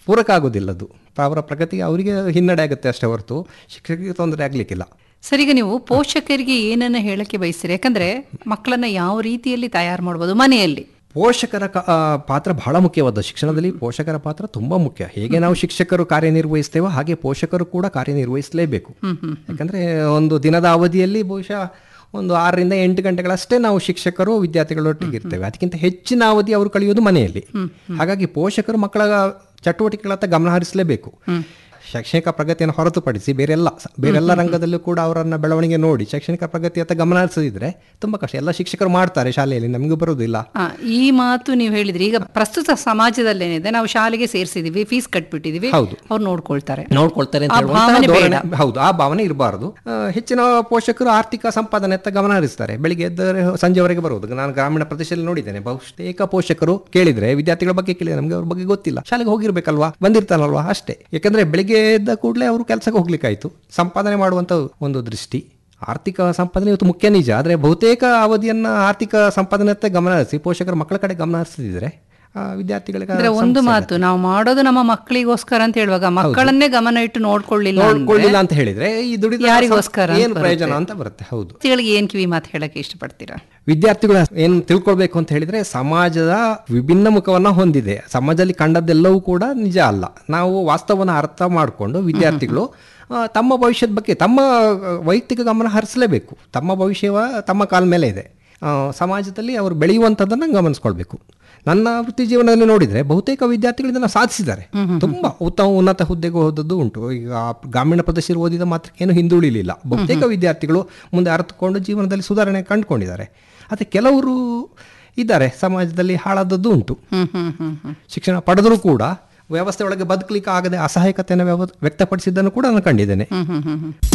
ಪೂರಕ ಆಗೋದಿಲ್ಲ ಅದು ಅವರ ಪ್ರಗತಿಗೆ ಅವರಿಗೆ ಹಿನ್ನಡೆ ಆಗುತ್ತೆ ಅಷ್ಟೇ ಹೊರತು ಶಿಕ್ಷಕರಿಗೆ ತೊಂದರೆ ಆಗಲಿಕ್ಕಿಲ್ಲ ಸರ್ ಈಗ ನೀವು ಪೋಷಕರಿಗೆ ಏನನ್ನ ಹೇಳಕ್ಕೆ ಬಯಸ್ತೀರಿ ಯಾಕಂದ್ರೆ ಮಕ್ಕಳನ್ನ ಯಾವ ರೀತಿಯಲ್ಲಿ ತಯಾರು ಮಾಡ್ಬೋದು ಮನೆಯಲ್ಲಿ ಪೋಷಕರ ಕ- ಆ, ಪಾತ್ರ ಬಹಳ ಮುಖ್ಯವಾದ ಶಿಕ್ಷಣದಲ್ಲಿ ಪೋಷಕರ ಪಾತ್ರ ತುಂಬಾ ಮುಖ್ಯ ಹೇಗೆ ನಾವು ಶಿಕ್ಷಕರು ಕಾರ್ಯನಿರ್ವಹಿಸ್ತೇವೋ ಹಾಗೆ ಪೋಷಕರು ಕೂಡ ಕಾರ್ಯನಿರ್ವಹಿಸಲೇಬೇಕು ಯಾಕಂದ್ರೆ ಒಂದು ದಿನದ ಅವಧಿಯಲ್ಲಿ ಬಹುಶಃ ಒಂದು ಆರರಿಂದ ಎಂಟು ಗಂಟೆಗಳಷ್ಟೇ ನಾವು ಶಿಕ್ಷಕರು ವಿದ್ಯಾರ್ಥಿಗಳೊಟ್ಟಿಗೆ ಇರ್ತೇವೆ ಅದಕ್ಕಿಂತ ಹೆಚ್ಚಿನ ಅವಧಿ ಅವರು ಕಳೆಯೋದು ಮನೆಯಲ್ಲಿ ಹಾಗಾಗಿ ಪೋಷಕರು ಮಕ್ಕಳ ಚಟುವಟಿಕೆಗಳತ್ತ ಗಮನ ಹರಿಸಲೇಬೇಕು ಶೈಕ್ಷಣಿಕ ಪ್ರಗತಿಯನ್ನು ಹೊರತುಪಡಿಸಿ ಬೇರೆಲ್ಲ ಬೇರೆಲ್ಲ ರಂಗದಲ್ಲೂ ಕೂಡ ಅವರನ್ನ ಬೆಳವಣಿಗೆ ನೋಡಿ ಶೈಕ್ಷಣಿಕ ಪ್ರಗತಿಯತ್ತ ಗಮನ ಹರಿಸದಿದ್ರೆ ತುಂಬಾ ಕಷ್ಟ ಎಲ್ಲ ಶಿಕ್ಷಕರು ಮಾಡ್ತಾರೆ ಶಾಲೆಯಲ್ಲಿ ನಮಗೂ ಬರುವುದಿಲ್ಲ ಆ, ಈ ಮಾತು ನೀವು ಹೇಳಿದ್ರಿ ಈಗ ಪ್ರಸ್ತುತ ಸಮಾಜದಲ್ಲಿ ಏನಿದೆ ನಾವು ಶಾಲೆಗೆ ಸೇರಿಸಿದೀವಿ ಫೀಸ್ ಕಟ್ಬಿಟ್ಟಿದೀವಿ ಹೌದು. ಅವ್ರು ನೋಡ್ಕೊಳ್ತಾರೆ ನೋಡ್ಕೊಳ್ತಾರೆ ಅಂತ ಆ ಹೇಳುವಂತಹ ಭಾವನೆ ಧೋರಣೆ- ಹೌದು ಆ ಭಾವನೆ ಇರಬಾರದು ಹೆಚ್ಚಿನ ಪೋಷಕರು ಆರ್ಥಿಕ ಸಂಪಾದನೆಯತ್ತ ಗಮನ ಹರಿಸ್ತಾರೆ ಬೆಳಿಗ್ಗೆ ಎದ್ದರೆ ಸಂಜೆವರೆಗೆ ಬರುವುದು ನಾನು ಗ್ರಾಮೀಣ ಪ್ರದೇಶದಲ್ಲಿ ನೋಡಿದ್ದೇನೆ ಬಹುತೇಕ ಪೋಷಕರು ಕೇಳಿದ್ರೆ ವಿದ್ಯಾರ್ಥಿಗಳ ಬಗ್ಗೆ ಕೇಳಿದ್ರೆ ನಮಗೆ ಅವ್ರ ಬಗ್ಗೆ ಗೊತ್ತಿಲ್ಲ ಶಾಲೆಗೆ ಹೋಗಿರ್ಬೇಕಲ್ವಾ ಬಂದಿರ್ತಾನಲ್ವಾ ಅಷ್ಟೇ ಯಾಕಂದ್ರೆ ಬೆಳಿಗ್ಗೆ ಎದ್ದ ಕೂಡಲೇ ಅವರು ಕೆಲಸಕ್ಕೆ ಹೋಗ್ಲಿಕ್ಕಾಯ್ತು ಸಂಪಾದನೆ ಮಾಡುವಂತ ಒಂದು ದೃಷ್ಟಿ ಆರ್ಥಿಕ ಸಂಪಾದನೆ ಇವತ್ತು ಮುಖ್ಯ ನಿಜ ಆದರೆ ಬಹುತೇಕ ಅವಧಿಯನ್ನ ಆರ್ಥಿಕ ಸಂಪಾದನೆಯತ್ತ ಗಮನ ಹರಿಸಿ ಪೋಷಕರು ಮಕ್ಕಳ ಕಡೆ ಗಮನ ಹರಿಸದಿದ್ರೆ ಆ, ವಿದ್ಯಾರ್ಥಿಗಳಿಗೆ ಅಂದ್ರೆ ಒಂದು ಮಾತು ನಾವು ಮಾಡೋದು ನಮ್ಮ ಮಕ್ಕಳಿಗೋಸ್ಕರ ಅಂತ ಹೇಳುವಾಗ ಮಕ್ಕಳನ್ನೇ ಗಮನ ಇಟ್ಟು ನೋಡ್ಕೊಳ್ಳಿಲ್ಲ ಅಂದ್ರೆ ನೋಡ್ಕೊಳ್ಳಿಲ್ಲ ಅಂತ ಹೇಳಿದ್ರೆ ಈ ದುಡಿದ ಯಾರಿಗೋಸ್ಕರ ಏನು ಪ್ರಯೋಜನ ಅಂತ ಬರುತ್ತೆ ಹೌದು ವಿದ್ಯಾರ್ಥಿಗಳಿಗೆ ಏನ್ ಕಿವಿ ಮಾತು ಹೇಳಕ್ಕೆ ಇಷ್ಟಪಡ್ತೀರಾ ವಿದ್ಯಾರ್ಥಿಗಳು ಏನು ತಿಳ್ಕೊಳ್ಬೇಕು ಅಂತ ಹೇಳಿದ್ರೆ ಸಮಾಜದ ವಿಭಿನ್ನ ಮುಖವನ್ನ ಹೊಂದಿದೆ ಸಮಾಜದಲ್ಲಿ ಕಂಡದ್ದೆಲ್ಲವೂ ಕೂಡ ನಿಜ ಅಲ್ಲ ನಾವು ವಾಸ್ತವನ ಅರ್ಥ ಮಾಡಿಕೊಂಡು ವಿದ್ಯಾರ್ಥಿಗಳು ಆ, ತಮ್ಮ ಭವಿಷ್ಯದ ಬಗ್ಗೆ ತಮ್ಮ ಆ, ವೈಯಕ್ತಿಕ ಗಮನ ಹರಿಸಲೇಬೇಕು ತಮ್ಮ ಭವಿಷ್ಯವ ತಮ್ಮ ಕಾಲ ಮೇಲೆ ಇದೆ ಆ, ಸಮಾಜದಲ್ಲಿ ಅವರು ಬೆಳೆಯುವಂಥದ್ದನ್ನು ಗಮನಿಸ್ಕೊಳ್ಬೇಕು ನನ್ನ ವೃತ್ತಿ ಜೀವನದಲ್ಲಿ ನೋಡಿದ್ರೆ ಬಹುತೇಕ ವಿದ್ಯಾರ್ಥಿಗಳು ಇದನ್ನು ಸಾಧಿಸಿದ್ದಾರೆ ತುಂಬಾ ಉತ್ತಮ ಉನ್ನತ ಹುದ್ದೆಗೆ ಹೋದದ್ದು ಉಂಟು ಈಗ ಆ ಗ್ರಾಮೀಣ ಪ್ರದೇಶ ಓದಿದ ಮಾತ್ರ ಏನು ಹಿಂದುಳಿಲಿಲ್ಲ ಬಹುತೇಕ ವಿದ್ಯಾರ್ಥಿಗಳು ಮುಂದೆ ಅರ್ಥಕೊಂಡು ಜೀವನದಲ್ಲಿ ಸುಧಾರಣೆ ಕಂಡುಕೊಂಡಿದ್ದಾರೆ ಆದರೆ ಕೆಲವರು ಇದ್ದಾರೆ ಸಮಾಜದಲ್ಲಿ ಹಾಳಾದದ್ದು ಉಂಟು ಹ್ಮ್ ಹ್ಮ್ ಹ್ಮ್ ಹ್ಮ್ ಶಿಕ್ಷಣ ಪಡೆದರೂ ಕೂಡ ವ್ಯವಸ್ಥೆ ಒಳಗೆ ಬದುಕಲಿಕ್ಕೆ ಆಗದೆ ಅಸಹಾಯಕತೆಯನ್ನು ವ್ಯವ ವ್ಯಕ್ತಪಡಿಸಿದ್ದನ್ನು ಕೂಡ ನಾನು ಕಂಡಿದ್ದೇನೆ ಹ್ಮ್ ಹ್ಮ್ ಹ್ಮ್ ಹ್ಮ್